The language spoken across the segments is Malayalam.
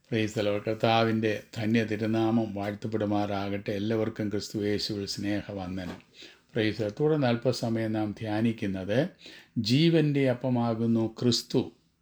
പ്രൈസലോ കർത്താവിൻ്റെ ധന്യ തിരുനാമം വാഴ്ത്തപ്പെടുമാറാകട്ടെ എല്ലാവർക്കും ക്രിസ്തു യേശുവിൽ സ്നേഹവന്ദനം പ്രൈസ് തുടർന്ന് അല്പസമയം നാം ധ്യാനിക്കുന്നത് ജീവൻ്റെ അപ്പമാകുന്നു ക്രിസ്തു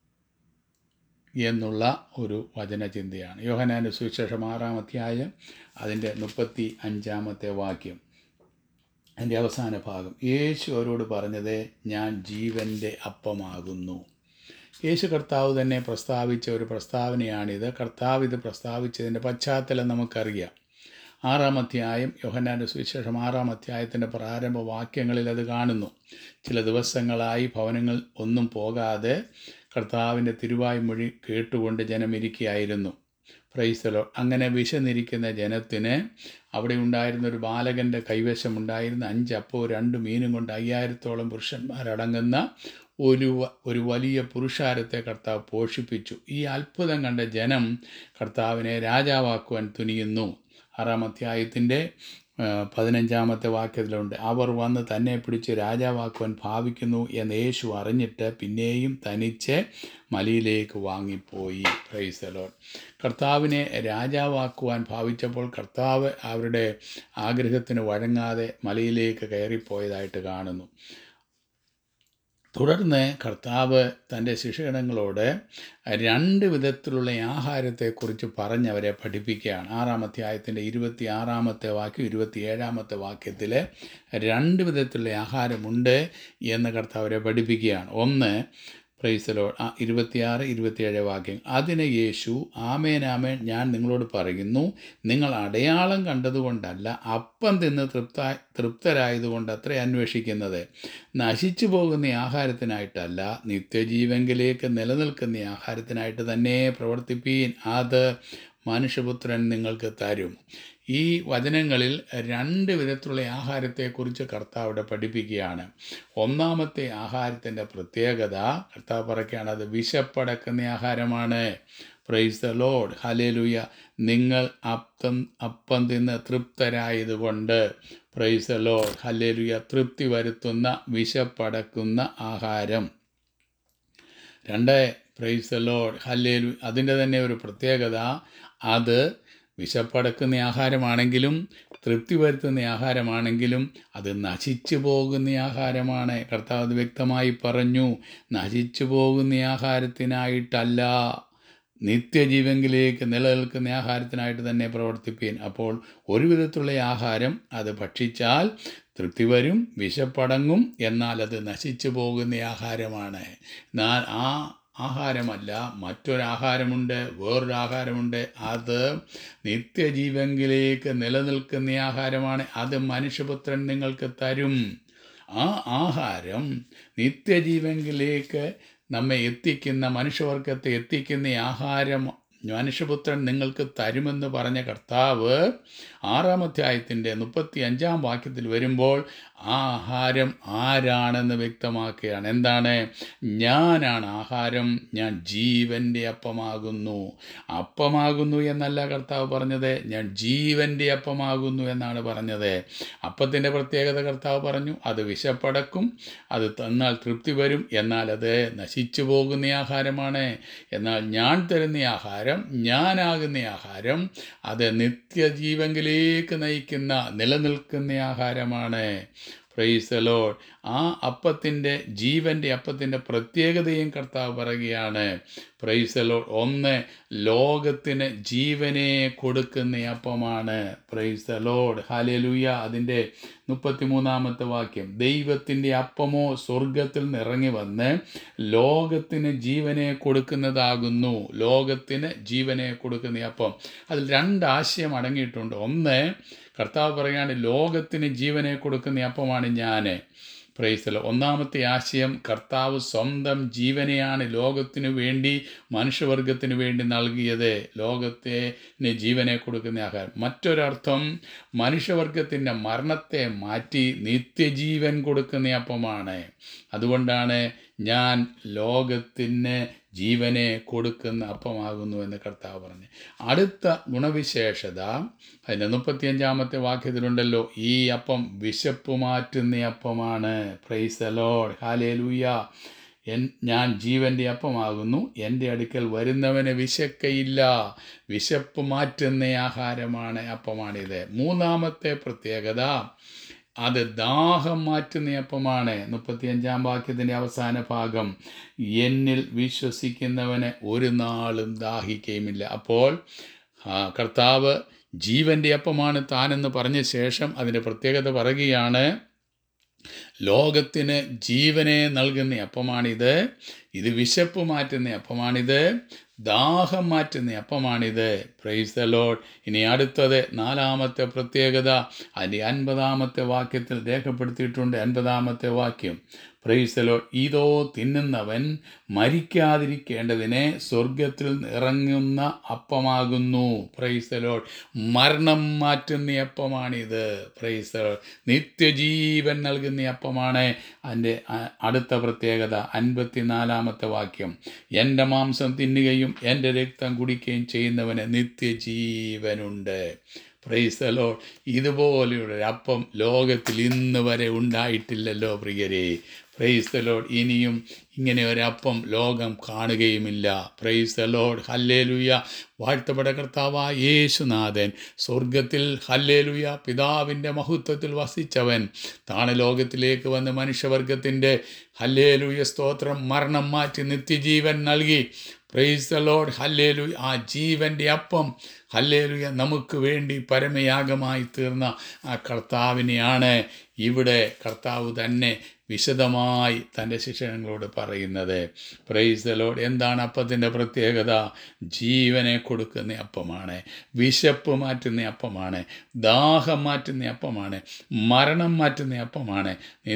എന്നുള്ള ഒരു വചനചിന്തയാണ് യോഹനാൻ്റെ സുവിശേഷം ആറാം അധ്യായം അതിൻ്റെ മുപ്പത്തി അഞ്ചാമത്തെ വാക്യം അതിൻ്റെ അവസാന ഭാഗം യേശു അവരോട് പറഞ്ഞത് ഞാൻ ജീവൻ്റെ അപ്പമാകുന്നു യേശു കർത്താവ് തന്നെ പ്രസ്താവിച്ച ഒരു പ്രസ്താവനയാണിത് കർത്താവ് ഇത് പ്രസ്താവിച്ചതിൻ്റെ പശ്ചാത്തലം നമുക്കറിയാം ആറാം അധ്യായം യോഹന്നാൻ്റെ സുവിശേഷം ആറാം അധ്യായത്തിൻ്റെ പ്രാരംഭ വാക്യങ്ങളിൽ അത് കാണുന്നു ചില ദിവസങ്ങളായി ഭവനങ്ങൾ ഒന്നും പോകാതെ കർത്താവിൻ്റെ തിരുവായ്മൊഴി കേട്ടുകൊണ്ട് ജനമിരിക്കുകയായിരുന്നു പ്രൈസലോ അങ്ങനെ വിശന്നിരിക്കുന്ന ജനത്തിന് അവിടെ ഉണ്ടായിരുന്ന ഒരു ബാലകൻ്റെ കൈവശമുണ്ടായിരുന്ന അഞ്ച് അപ്പവും രണ്ട് മീനും കൊണ്ട് അയ്യായിരത്തോളം പുരുഷന്മാരടങ്ങുന്ന ഒരു വ- ഒരു വലിയ പുരുഷാരത്തെ കർത്താവ് പോഷിപ്പിച്ചു ഈ അത്ഭുതം കണ്ട ജനം കർത്താവിനെ രാജാവാക്കുവാൻ തുനിയുന്നു ആറാം അധ്യായത്തിൻ്റെ ആ, പതിനഞ്ചാമത്തെ വാക്യത്തിലുണ്ട് അവർ വന്ന് തന്നെ പിടിച്ച് രാജാവാക്കുവാൻ ഭാവിക്കുന്നു എന്ന് യേശു അറിഞ്ഞിട്ട് പിന്നെയും തനിച്ച് മലയിലേക്ക് വാങ്ങിപ്പോയി പ്രൈസലോൺ കർത്താവിനെ രാജാവാക്കുവാൻ ഭാവിച്ചപ്പോൾ കർത്താവ് അവരുടെ ആഗ്രഹത്തിന് വഴങ്ങാതെ മലയിലേക്ക് കയറിപ്പോയതായിട്ട് കാണുന്നു തുടർന്ന് കർത്താവ് തൻ്റെ ശിഷ്യഗണങ്ങളോട് രണ്ട് വിധത്തിലുള്ള ആഹാരത്തെക്കുറിച്ച് പറഞ്ഞവരെ പഠിപ്പിക്കുകയാണ് ആറാം അധ്യായത്തിൻ്റെ ഇരുപത്തി ആറാമത്തെ വാക്യം ഇരുപത്തിയേഴാമത്തെ വാക്യത്തിൽ രണ്ട് വിധത്തിലുള്ള ആഹാരമുണ്ട് എന്ന് കർത്താവ് അവരെ പഠിപ്പിക്കുകയാണ് ഒന്ന് പ്രൈസലോ ആ ഇരുപത്തിയാറ് ഇരുപത്തിയേഴ് വാക്യം അതിന് യേശു ആമേൻ ആമേൻ ഞാൻ നിങ്ങളോട് പറയുന്നു നിങ്ങൾ അടയാളം കണ്ടതുകൊണ്ടല്ല അപ്പം തിന്ന് തൃപ്ത തൃപ്തരായതുകൊണ്ട് അത്ര അന്വേഷിക്കുന്നത് നശിച്ചു പോകുന്ന ആഹാരത്തിനായിട്ടല്ല നിത്യജീവങ്കിലേക്ക് നിലനിൽക്കുന്ന ആഹാരത്തിനായിട്ട് തന്നെ പ്രവർത്തിപ്പീൻ അത് മനുഷ്യപുത്രൻ നിങ്ങൾക്ക് തരും ഈ വചനങ്ങളിൽ രണ്ട് വിധത്തിലുള്ള ആഹാരത്തെക്കുറിച്ച് കർത്താവ് ഇവിടെ പഠിപ്പിക്കുകയാണ് ഒന്നാമത്തെ ആഹാരത്തിൻ്റെ പ്രത്യേകത കർത്താവ് പറയുകയാണ് അത് വിശപ്പടക്കുന്ന ആഹാരമാണ് പ്രൈസ് ദ ലോഡ് ഹലേലുയ നിങ്ങൾ അപ്പം അപ്പം തിന്ന് തൃപ്തരായതുകൊണ്ട് പ്രൈസ് ദ ലോഡ് ഹലേലുയ തൃപ്തി വരുത്തുന്ന വിശപ്പടക്കുന്ന ആഹാരം രണ്ട് പ്രൈസ് ദ ലോഡ് ഹല്ലേലു അതിൻ്റെ തന്നെ ഒരു പ്രത്യേകത അത് വിശപ്പടക്കുന്ന ആഹാരമാണെങ്കിലും തൃപ്തി വരുത്തുന്ന ആഹാരമാണെങ്കിലും അത് നശിച്ചു പോകുന്ന ആഹാരമാണ് കർത്താവ് അത് വ്യക്തമായി പറഞ്ഞു നശിച്ചു പോകുന്ന ആഹാരത്തിനായിട്ടല്ല നിത്യജീവങ്കിലേക്ക് നിലനിൽക്കുന്ന ആഹാരത്തിനായിട്ട് തന്നെ പ്രവർത്തിപ്പീൻ അപ്പോൾ ഒരു വിധത്തിലുള്ള ആഹാരം അത് ഭക്ഷിച്ചാൽ തൃപ്തി വരും വിശപ്പടങ്ങും എന്നാൽ അത് നശിച്ചു പോകുന്ന ആഹാരമാണ് എന്നാൽ ആ ആഹാരമല്ല മറ്റൊരാഹാരമുണ്ട് വേറൊരു ആഹാരമുണ്ട് അത് നിത്യജീവങ്കിലേക്ക് നിലനിൽക്കുന്ന ആഹാരമാണ് അത് മനുഷ്യപുത്രൻ നിങ്ങൾക്ക് തരും ആ ആഹാരം നിത്യജീവങ്കിലേക്ക് നമ്മെ എത്തിക്കുന്ന മനുഷ്യവർഗത്തെ എത്തിക്കുന്ന ആഹാരം മനുഷ്യപുത്രൻ നിങ്ങൾക്ക് തരുമെന്ന് പറഞ്ഞ കർത്താവ് ആറാം അധ്യായത്തിൻ്റെ മുപ്പത്തി അഞ്ചാം വാക്യത്തിൽ വരുമ്പോൾ ആ ആഹാരം ആരാണെന്ന് വ്യക്തമാക്കുകയാണ് എന്താണ് ഞാനാണ് ആഹാരം ഞാൻ ജീവൻ്റെ അപ്പമാകുന്നു അപ്പമാകുന്നു എന്നല്ല കർത്താവ് പറഞ്ഞത് ഞാൻ ജീവൻ്റെ അപ്പമാകുന്നു എന്നാണ് പറഞ്ഞത് അപ്പത്തിൻ്റെ പ്രത്യേകത കർത്താവ് പറഞ്ഞു അത് വിശപ്പടക്കും അത് തന്നാൽ തൃപ്തി വരും എന്നാൽ അത് നശിച്ചു പോകുന്ന ആഹാരമാണ് എന്നാൽ ഞാൻ തരുന്ന ആഹാരം ഞാനാകുന്ന ആഹാരം അത് നിത്യജീവങ്കിലേക്ക് നയിക്കുന്ന നിലനിൽക്കുന്ന ആഹാരമാണ് പ്രൈസ് ലോഡ് ആ അപ്പത്തിൻ്റെ ജീവൻ്റെ അപ്പത്തിൻ്റെ പ്രത്യേകതയും കർത്താവ് പറയുകയാണ് പ്രൈസ് ലോഡ് ഒന്ന് ലോകത്തിന് ജീവനെ കൊടുക്കുന്ന അപ്പമാണ് പ്രൈസ് ലോഡ് ഹാലലുയ അതിൻ്റെ മുപ്പത്തിമൂന്നാമത്തെ വാക്യം ദൈവത്തിൻ്റെ അപ്പമോ സ്വർഗത്തിൽ നിന്ന് ഇറങ്ങി വന്ന് ലോകത്തിന് ജീവനെ കൊടുക്കുന്നതാകുന്നു ലോകത്തിന് ജീവനെ കൊടുക്കുന്ന അപ്പം അതിൽ രണ്ട് ആശയം അടങ്ങിയിട്ടുണ്ട് ഒന്ന് കർത്താവ് പറയാണ് ലോകത്തിന് ജീവനെ കൊടുക്കുന്ന അപ്പമാണ് ഞാൻ പ്രൈസല ഒന്നാമത്തെ ആശയം കർത്താവ് സ്വന്തം ജീവനെയാണ് ലോകത്തിനു വേണ്ടി മനുഷ്യവർഗത്തിന് വേണ്ടി നൽകിയത് ലോകത്തിന് ജീവനെ കൊടുക്കുന്ന ആഹാരം മറ്റൊരർത്ഥം മനുഷ്യവർഗത്തിൻ്റെ മരണത്തെ മാറ്റി നിത്യജീവൻ കൊടുക്കുന്ന അപ്പമാണ് അതുകൊണ്ടാണ് ഞാൻ ലോകത്തിന് ജീവനെ കൊടുക്കുന്ന അപ്പമാകുന്നു എന്ന് കർത്താവ് പറഞ്ഞു അടുത്ത ഗുണവിശേഷത അതിൻ്റെ മുപ്പത്തിയഞ്ചാമത്തെ വാക്യത്തിലുണ്ടല്ലോ ഈ അപ്പം വിശപ്പ് മാറ്റുന്ന അപ്പമാണ് പ്രൈസ് ലോഡ് ഹാലേ ലൂയ എൻ ഞാൻ ജീവൻ്റെ അപ്പമാകുന്നു എൻ്റെ അടുക്കൽ വരുന്നവന് വിശക്കയില്ല വിശപ്പ് മാറ്റുന്ന ആഹാരമാണ് അപ്പമാണിത് മൂന്നാമത്തെ പ്രത്യേകത അത് ദാഹം മാറ്റുന്ന അപ്പമാണ് മുപ്പത്തിയഞ്ചാം വാക്യത്തിൻ്റെ അവസാന ഭാഗം എന്നിൽ വിശ്വസിക്കുന്നവന് ഒരു നാളും ദാഹിക്കുകയുമില്ല അപ്പോൾ ആ, കർത്താവ് ജീവൻ്റെ അപ്പമാണ് താനെന്ന് പറഞ്ഞ ശേഷം അതിൻ്റെ പ്രത്യേകത പറയുകയാണ് ലോകത്തിന് ജീവനെ നൽകുന്ന അപ്പമാണിത് ഇത് വിശപ്പ് മാറ്റുന്ന അപ്പമാണിത് ദാഹം മാറ്റുന്ന അപ്പമാണിത് പ്രൈസ് ദ ലോഡ് ഇനി അടുത്തത് നാലാമത്തെ പ്രത്യേകത അതിൻ്റെ അൻപതാമത്തെ വാക്യത്തിൽ രേഖപ്പെടുത്തിയിട്ടുണ്ട് അൻപതാമത്തെ വാക്യം പ്രൈസ് ദ ലോഡ് ഇതോ തിന്നുന്നവൻ മരിക്കാതിരിക്കേണ്ടതിനെ സ്വർഗത്തിൽ ഇറങ്ങുന്ന അപ്പമാകുന്നു പ്രൈസ് ദ ലോഡ് മരണം മാറ്റുന്ന അപ്പമാണിത് പ്രൈസ് ദ ലോഡ് നിത്യജീവൻ നൽകുന്ന അപ്പമാണ് അതിൻ്റെ അ- അടുത്ത പ്രത്യേകത അൻപത്തിനാലാമത്തെ വാക്യം എൻ്റെ മാംസം തിന്നുകയും എൻ്റെ രക്തം കുടിക്കുകയും ചെയ്യുന്നവന് നിത്യജീവനുണ്ട് പ്രൈസ് ദ ലോഡ് ഇതുപോലെയുള്ള ഒരു അപ്പം ലോകത്തിൽ ഇന്ന് വരെ ഉണ്ടായിട്ടില്ലല്ലോ പ്രിയരെ പ്രൈസ് ദ ലോഡ് ഇനിയും ഇങ്ങനെ ഒരപ്പം ലോകം കാണുകയുമില്ല പ്രൈസ് ദ ലോഡ് ഹല്ലേലുയ വാഴ്ത്തപ്പെട്ട കർത്താവായ യേശുനാഥൻ സ്വർഗത്തിൽ ഹല്ലേലുയ പിതാവിൻ്റെ മഹത്വത്തിൽ വസിച്ചവൻ താണലോകത്തിലേക്ക് വന്ന് മനുഷ്യവർഗത്തിൻ്റെ ഹല്ലേലുയ സ്തോത്രം മരണം മാറ്റി നിത്യജീവൻ നൽകി പ്രൈസ് ദ ലോഡ് ഹല്ലേലു ആ ജീവൻ്റെ അപ്പം ഹല്ലേലുയ നമുക്ക് വേണ്ടി പരമയാഗമായി തീർന്ന ആ കർത്താവിനെയാണ് ഇവിടെ കർത്താവ് തന്നെ വിശദമായി തൻ്റെ ശിക്ഷണങ്ങളോട് പറയുന്നത് പ്രൈസ് ദ ലോഡ് എന്താണ് അപ്പത്തിൻ്റെ പ്രത്യേകത ജീവനെ കൊടുക്കുന്ന അപ്പമാണ് വിശപ്പ് മാറ്റുന്ന അപ്പമാണ് ദാഹം മാറ്റുന്ന അപ്പമാണ് മരണം മാറ്റുന്ന അപ്പമാണ്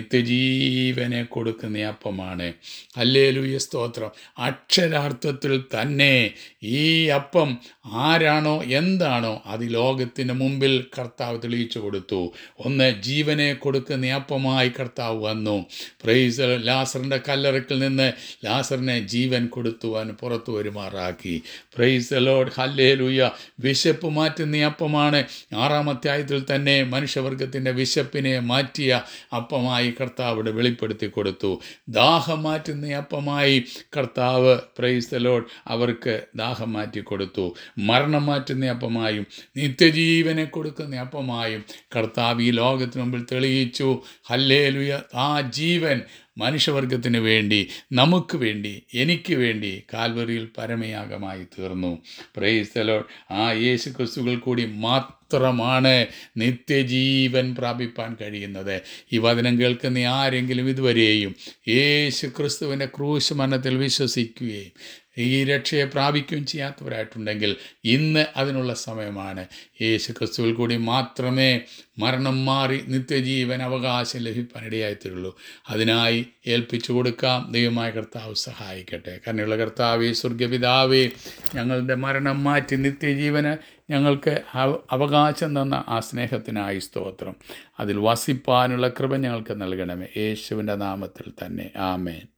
നിത്യജീവനെ കൊടുക്കുന്ന അപ്പമാണ് അല്ലേലൂയ സ്തോത്രം അക്ഷരാർത്ഥത്തിൽ തന്നെ ഈ അപ്പം ആരാണോ എന്താണോ അത് ഈ ലോകത്തിന് മുമ്പിൽ കർത്താവ് തെളിയിച്ചു കൊടുത്തു ഒന്ന് ജീവനെ കൊടുക്കുന്ന അപ്പമായി കർത്താവ് വന്നു പ്രൈസ് ലാസറിൻ്റെ കല്ലറക്കിൽ നിന്ന് ലാസറിനെ ജീവൻ കൊടുത്തു അവന് പുറത്തു വരുമാറാക്കി പ്രൈസ് ലോഡ് ഹല്ലേലൂയ വിശപ്പ് മാറ്റുന്ന അപ്പമാണ് ആറാം അധ്യായത്തിൽ തന്നെ മനുഷ്യവർഗത്തിൻ്റെ വിശപ്പിനെ മാറ്റിയ അപ്പമായി കർത്താവ് ഇവിടെ വെളിപ്പെടുത്തി കൊടുത്തു ദാഹം മാറ്റുന്ന അപ്പമായി കർത്താവ് പ്രൈസ് ലോഡ് അവർക്ക് ദാഹം മാറ്റി കൊടുത്തു മരണം മാറ്റുന്ന അപ്പമായും നിത്യജീവനെ കൊടുക്കുന്ന അപ്പമായും കർത്താവ് ഈ ലോകത്തിന് മുമ്പിൽ തെളിയിച്ചു ഹല്ലേലുയ ആ ജീവൻ മനുഷ്യവർഗത്തിന് വേണ്ടി നമുക്ക് വേണ്ടി എനിക്ക് വേണ്ടി കാൽവറിയിൽ പരമയാഗമായി തീർന്നു പ്രേസ്തലോ ആ യേശു ക്രിസ്തുകൾ കൂടി മാത്രമാണ് നിത്യജീവൻ പ്രാപിപ്പാൻ കഴിയുന്നത് ഈ വചനം കേൾക്കുന്ന ആരെങ്കിലും ഇതുവരെയും യേശു ക്രിസ്തുവിൻ്റെ ക്രൂശ് മരണത്തിൽ വിശ്വസിക്കുകയും ഈ രക്ഷയെ പ്രാപിക്കുകയും ചെയ്യാത്തവരായിട്ടുണ്ടെങ്കിൽ ഇന്ന് അതിനുള്ള സമയമാണ് യേശു ക്രിസ്തുവിൽ കൂടി മാത്രമേ മരണം മാറി നിത്യജീവൻ അവകാശം ലഭിക്കാനിടയായിത്തീരുള്ളൂ അതിനായി ഏൽപ്പിച്ചു കൊടുക്കാം ദൈവമായ കർത്താവ് സഹായിക്കട്ടെ കരുണയുള്ള കർത്താവേ സ്വർഗപിതാവേ ഞങ്ങളുടെ മരണം മാറ്റി നിത്യജീവന് ഞങ്ങൾക്ക് അവ- അവകാശം തന്ന ആ സ്നേഹത്തിനായി സ്തോത്രം അതിൽ വസിപ്പാനുള്ള കൃപ ഞങ്ങൾക്ക് നൽകണമേ യേശുവിൻ്റെ നാമത്തിൽ തന്നെ ആമേൻ